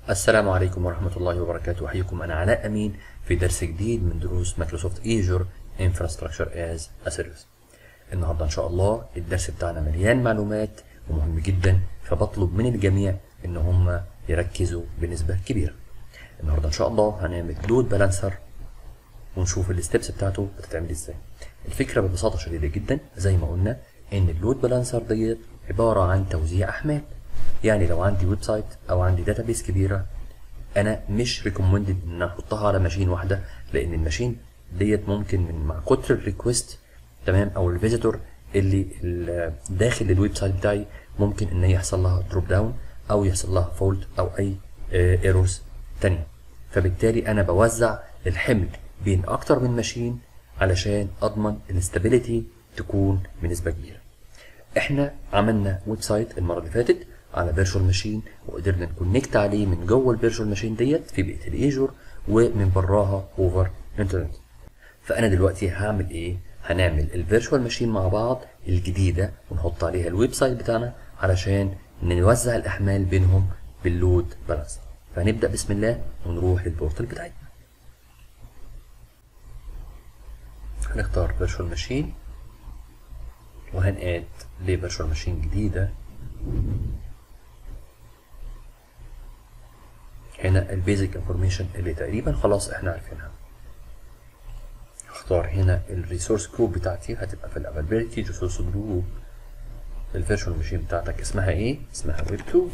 السلام عليكم ورحمة الله وبركاته أحييكم أنا علاء أمين في درس جديد من دروس مايكروسوفت ايجور Infrastructure as a Service النهاردة إن شاء الله الدرس بتاعنا مليان معلومات ومهم جدا فبطلب من الجميع إن هم يركزوا بنسبة كبيرة النهاردة إن شاء الله هنعمل لود بالانسر ونشوف الستبس بتاعته بتتعمل ازاي الفكرة ببساطة شديدة جدا زي ما قلنا إن اللود بالانسر ديت عبارة عن توزيع أحمال يعني لو عندي ويب سايت او عندي داتابيس كبيره انا مش ريكومندد ان أنا احطها على ماشين واحده لان الماشين ديت ممكن من مع كتر الريكوست تمام او الفيزيتور اللي ال- داخل الويب سايت بتاعي ممكن ان هي يحصل لها دروب داون او يحصل لها فولت او اي ايرورز تانية فبالتالي انا بوزع الحمل بين اكتر من ماشين علشان اضمن الاستابيليتي تكون بنسبه كبيره احنا عملنا ويب سايت المره اللي فاتت على فيرتشوال ماشين وقدرنا نكونكت عليه من جوه الفيرتشوال ماشين ديت في بيئه الايجور ومن براها اوفر انترنت فانا دلوقتي هعمل ايه هنعمل الفيرتشوال ماشين مع بعض الجديده ونحط عليها الويب سايت بتاعنا علشان نوزع الاحمال بينهم باللود بالانس فهنبدا بسم الله ونروح للبورتال بتاعتنا هنختار فيرتشوال ماشين وهنقاد لفيرتشوال ماشين جديده هنا البيزك انفورميشن اللي تقريبا خلاص احنا عارفينها اختار هنا الريسورس جروب بتاعتي هتبقى في الافيلابيلتي ريسورس جروب الفيرتشوال ماشين بتاعتك اسمها ايه اسمها ويب 2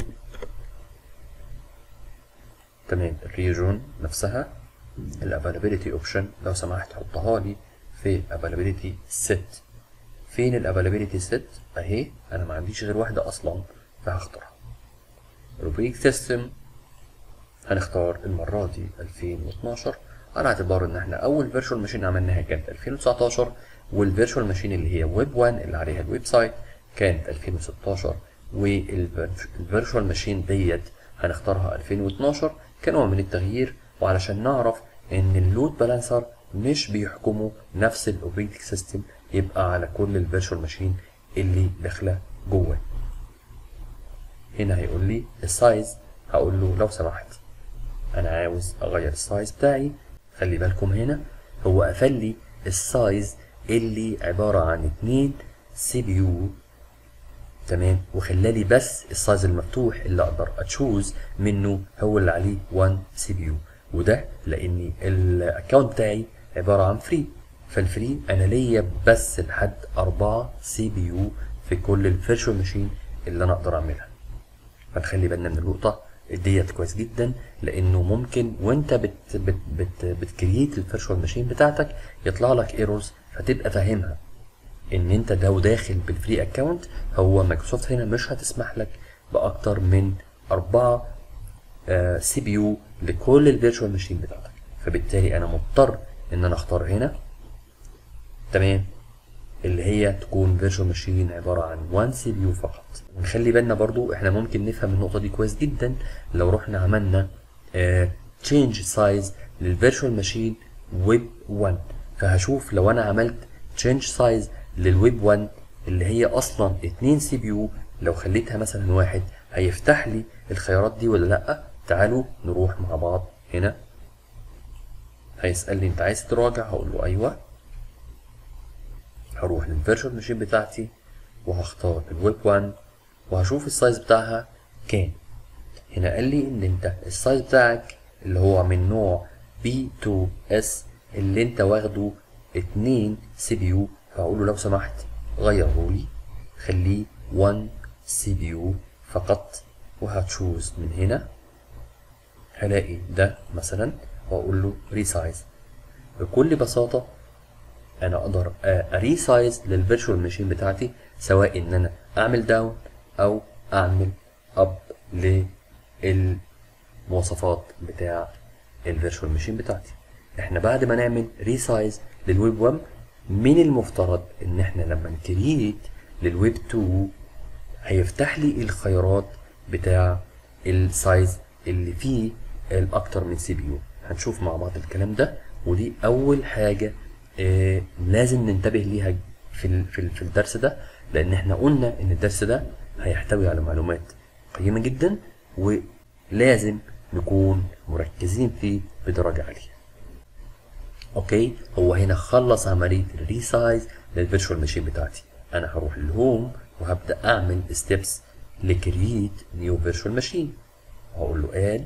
تمام الريجون نفسها الافيلابيلتي اوبشن لو سمحت حطها لي في افيلابيلتي سيت فين الافيلابيلتي سيت اهي انا ما عنديش غير واحده اصلا فهختارها روبريك سيستم هنختار المرة دي 2012 على اعتبار ان احنا اول فيرتشوال ماشين عملناها كانت 2019 والفيرتشوال ماشين اللي هي ويب 1 اللي عليها الويب سايت كانت 2016 والفيرتشوال ماشين ديت هنختارها 2012 كنوع من التغيير وعلشان نعرف ان اللود بالانسر مش بيحكموا نفس الاوبريتنج سيستم يبقى على كل الفيرتشوال ماشين اللي داخله جوه هنا هيقول لي السايز هقول له لو سمحت انا عاوز اغير السايز بتاعي خلي بالكم هنا هو قفل لي السايز اللي عبارة عن اتنين سي بي يو تمام وخلالي بس السايز المفتوح اللي اقدر اتشوز منه هو اللي عليه 1 سي بي يو وده لاني الاكونت بتاعي عبارة عن فري فالفري انا ليا بس لحد 4 سي بي يو في كل الفيرتشوال ماشين اللي انا اقدر اعملها فنخلي بالنا من النقطة ديت كويس جدا لانه ممكن وانت بت بت بت بتكريت الفيرتشوال ماشين بتاعتك يطلع لك ايرورز فتبقى فاهمها ان انت لو داخل بالفري اكونت هو مايكروسوفت هنا مش هتسمح لك باكتر من أربعة سي بي يو لكل الفيرتشوال ماشين بتاعتك فبالتالي انا مضطر ان انا اختار هنا تمام اللي هي تكون فيرتشوال ماشين عباره عن 1 سي بي يو فقط ونخلي بالنا برضو احنا ممكن نفهم النقطه دي كويس جدا لو رحنا عملنا تشينج سايز للفيرتشوال ماشين ويب 1 فهشوف لو انا عملت تشينج سايز للويب 1 اللي هي اصلا 2 سي بي يو لو خليتها مثلا واحد هيفتح لي الخيارات دي ولا لا تعالوا نروح مع بعض هنا هيسألني انت عايز تراجع هقول له ايوه هروح للفيرتشوال ماشين بتاعتي وهختار الويب 1 وهشوف السايز بتاعها كام هنا قال لي ان انت السايز بتاعك اللي هو من نوع B2S اللي انت واخده 2 سي بي يو فهقول له لو سمحت غيره لي خليه 1 سي بي يو فقط وهتشوز من هنا هلاقي ده مثلا واقول له ريسايز بكل بساطه انا اقدر اريسايز للفيرتشوال ماشين بتاعتي سواء ان انا اعمل داون او اعمل اب للمواصفات بتاع الفيرتشوال ماشين بتاعتي احنا بعد ما نعمل ريسايز للويب 1 من المفترض ان احنا لما نكريت للويب 2 هيفتح لي الخيارات بتاع السايز اللي فيه الاكتر من سي بي يو هنشوف مع بعض الكلام ده ودي اول حاجه آه لازم ننتبه ليها في ال- في ال- في الدرس ده لان احنا قلنا ان الدرس ده هيحتوي على معلومات قيمه جدا ولازم نكون مركزين فيه بدرجة عالية اوكي هو هنا خلص عملية الريسايز للفيرتشوال ماشين بتاعتي انا هروح للهوم وهبدأ اعمل ستيبس لكرييت نيو فيرتشوال ماشين هقول له اد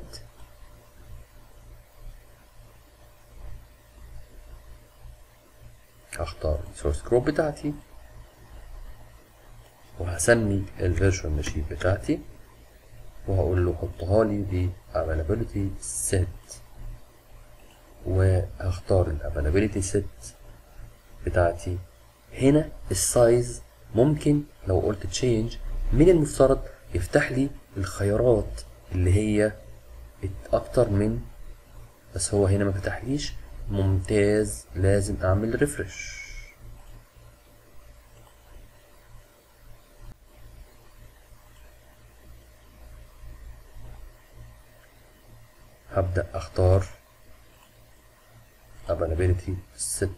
هختار السورس جروب بتاعتي وهسمي الفيرتشوال ماشين بتاعتي وهقول له حطها لي دي availability set وهختار ال availability set بتاعتي هنا السايز ممكن لو قلت change من المفترض يفتح لي الخيارات اللي هي اكتر من بس هو هنا ما فتحليش ممتاز لازم اعمل ريفرش هبدأ اختار availability set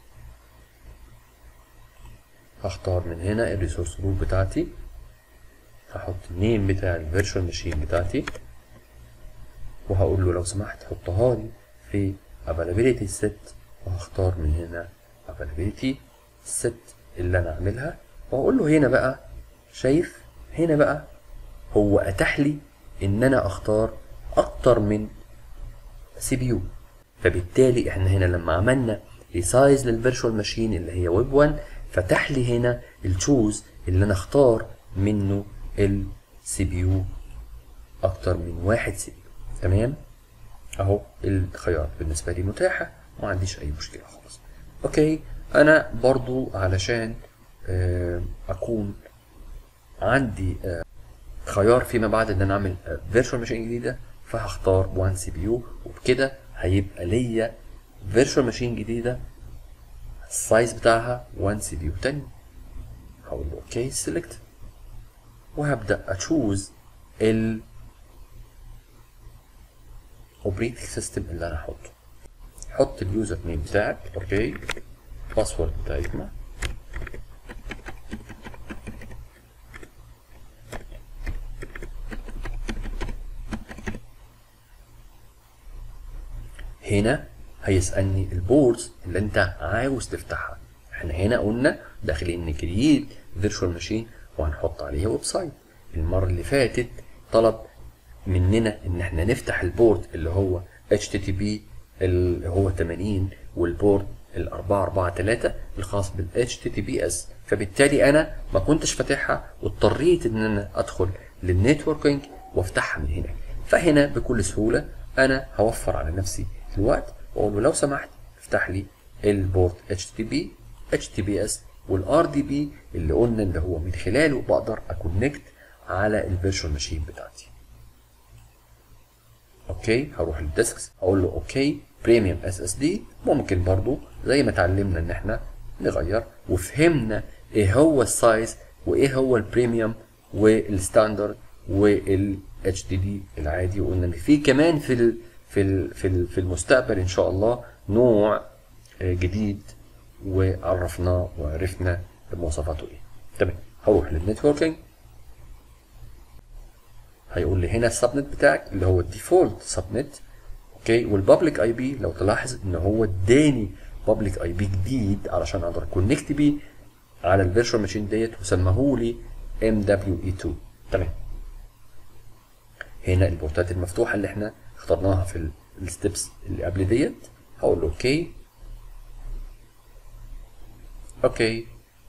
هختار من هنا الريسورس جروب بتاعتي هحط النيم بتاع الفيرتشوال ماشين بتاعتي وهقول له لو سمحت حطها لي في availability set وهختار من هنا availability set اللي انا اعملها وهقول له هنا بقى شايف هنا بقى هو اتاح لي ان انا اختار اكتر من سي بي يو فبالتالي احنا هنا لما عملنا ريسايز للفيرتشوال ماشين اللي هي ويب 1 فتح لي هنا التشوز اللي انا اختار منه السي بي يو اكتر من واحد سي بي يو تمام اهو الخيارات بالنسبه لي متاحه ما عنديش اي مشكله خالص اوكي انا برضو علشان آه، اكون عندي آه، خيار فيما بعد ان انا اعمل فيرتشوال ماشين جديده فهختار 1 سي بي يو وبكده هيبقى ليا فيرتشوال ماشين جديده السايز بتاعها 1 سي بي يو تاني هقول له اوكي سيلكت وهبدا اتشوز ال اوبريتنج سيستم اللي انا هحطه حط اليوزر نيم بتاعك اوكي باسورد بتاعتنا هنا هيسألني البوردز اللي انت عاوز تفتحها احنا هنا قلنا داخلين نكريت فيرتشوال ماشين وهنحط عليها ويب سايت المرة اللي فاتت طلب مننا ان احنا نفتح البورد اللي هو HTTP اللي هو 80 والبورد ال 443 الخاص بال HTTPS فبالتالي انا ما كنتش فاتحها واضطريت ان انا ادخل للنتوركينج وافتحها من هنا فهنا بكل سهولة انا هوفر على نفسي الوقت واقول له لو سمحت افتح لي البورت HTTP HTTPS والار دي بي اللي قلنا اللي هو من خلاله بقدر اكونكت على الفيرتشوال ماشين بتاعتي اوكي هروح للديسكس اقول له اوكي بريميوم اس اس دي ممكن برضو زي ما اتعلمنا ان احنا نغير وفهمنا ايه هو السايز وايه هو البريميوم والستاندرد والاتش دي دي العادي وقلنا ان في كمان في ال في ال في ال في المستقبل ان شاء الله نوع آه، جديد وعرفناه وعرفنا مواصفاته ايه تمام هروح للنتوركينج هيقول لي هنا السبنت بتاعك اللي هو الديفولت سبنت اوكي والبابليك اي بي لو تلاحظ ان هو اداني بابليك اي بي جديد علشان اقدر كونكت بيه على الفيرتشوال ماشين ديت وسماه لي ام دبليو اي 2 تمام هنا البورتات المفتوحه اللي احنا اخترناها في الستبس اللي قبل ديت هقول له اوكي اوكي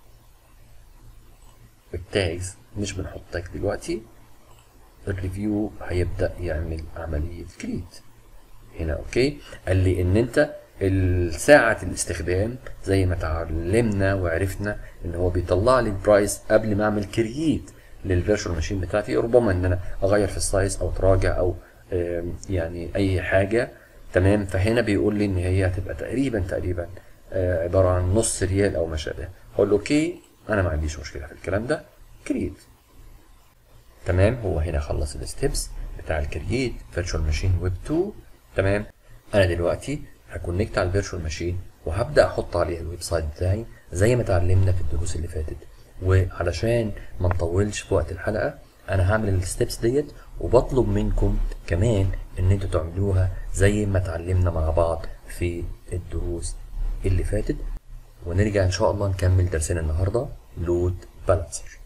التاجز مش بنحط تاج دلوقتي الريفيو هيبدا يعمل عمليه كريت هنا اوكي قال لي ان انت ساعة الاستخدام زي ما اتعلمنا وعرفنا ان هو بيطلع لي البرايس قبل ما اعمل كرييت للفيرتشوال ماشين بتاعتي ربما ان انا اغير في السايز او تراجع او آم، يعني اي حاجة تمام فهنا بيقول لي ان هي هتبقى تقريبا تقريبا آه، عبارة عن نص ريال او ما شابه هقول له اوكي انا ما عنديش مشكلة في الكلام ده كرييت تمام هو هنا خلص الستبس بتاع الكرييت فيرتشوال ماشين ويب 2 تمام انا دلوقتي هكونكت على الفيرتشوال ماشين وهبدا احط عليها الويب سايت بتاعي زي ما اتعلمنا في الدروس اللي فاتت وعلشان ما نطولش في وقت الحلقه انا هعمل الستبس ديت وبطلب منكم كمان ان انتوا تعملوها زي ما اتعلمنا مع بعض في الدروس اللي فاتت ونرجع ان شاء الله نكمل درسنا النهارده لود بالانسر